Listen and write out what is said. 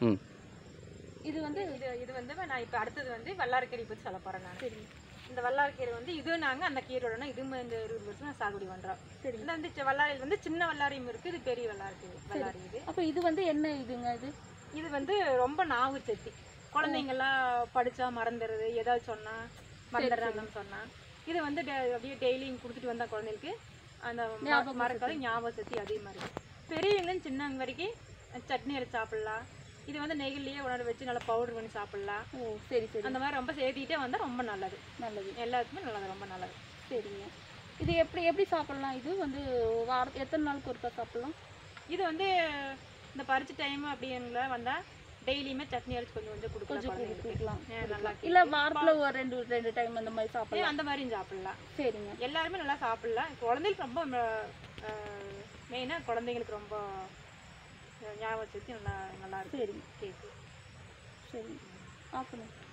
ம் இது வந்து இது இது வந்து நான் இப்போ அடுத்தது வந்து வல்லாரக்கீரை பற்றி சொல்ல போகிறேன் நான் சரி இந்த வல்லாரக்கீரை வந்து இது நாங்கள் அந்த கீரோட இதுவும் இந்த இருபது வருஷம் நான் சாகுபடி பண்ணுறோம் சரி இந்த வந்து சி- வல்லாரையில் வந்து சின்ன வல்லாரியும் இருக்குது இது பெரிய வல்லாரி வல்லாரி இது அப்போ இது வந்து என்ன இதுங்க இது இது வந்து ரொம்ப நாவு சத்தி குழந்தைங்கெல்லாம் படிச்சா மறந்துடுறது ஏதாவது சொன்னா மறந்துடுறாங்கன்னு சொன்னா இது வந்து டெ- அப்படியே டெய்லியும் கொடுத்துட்டு வந்தா குழந்தைகளுக்கு அந்த ம- ஞாபக மறக்காத ஞாபக சக்தி அதிகமாக இருக்கு பெரியவங்களும் சின்னவங்க வரைக்கும் சட்னி அரைச்சு சாப்பிடலாம் இது வந்து நெய்யிலேயே உணர வச்சு நல்லா பவுடர் பண்ணி சாப்பிடலாம் ஓ சரி சரி அந்த மாதிரி ரொம்ப சேர்த்திக்கிட்டே வந்தால் ரொம்ப நல்லது நல்லது எல்லாத்துக்குமே நல்லது ரொம்ப நல்லது சரிங்க இது எப்படி எப்படி சாப்பிடலாம் இது வந்து வார எத்தனை நாளுக்கு ஒருக்கா சாப்பிடலாம் இது வந்து இந்த பறிச்ச டைம் அப்படிங்களா வந்தால் டெய்லியுமே சட்னி அரைச்சு கொஞ்சம் கொஞ்சம் கொடுக்கலாம் கொஞ்சம் குழந்தைங்களுக்கு கொடுக்கலாம் ஏன் நல்லா இல்ல வாரத்துல ஒரு ரெண்டு ரெண்டு டைம் அந்த மாதிரி ஏன் சாப்பிடலாம் அந்த மாதிரியும் சாப்பிடலாம் சரிங்க எல்லாருமே நல்லா சாப்பிடலாம் குழந்தைகளுக்கு ரொம்ப மெயினாக குழந்தைங்களுக்கு ரொம்ப அஹ், ஞாபகம் சக்தி நல்லா நல்லா இருக்கு சரிங்க கேக்கு சரிங்க ஆஃப் பண்ணுங்க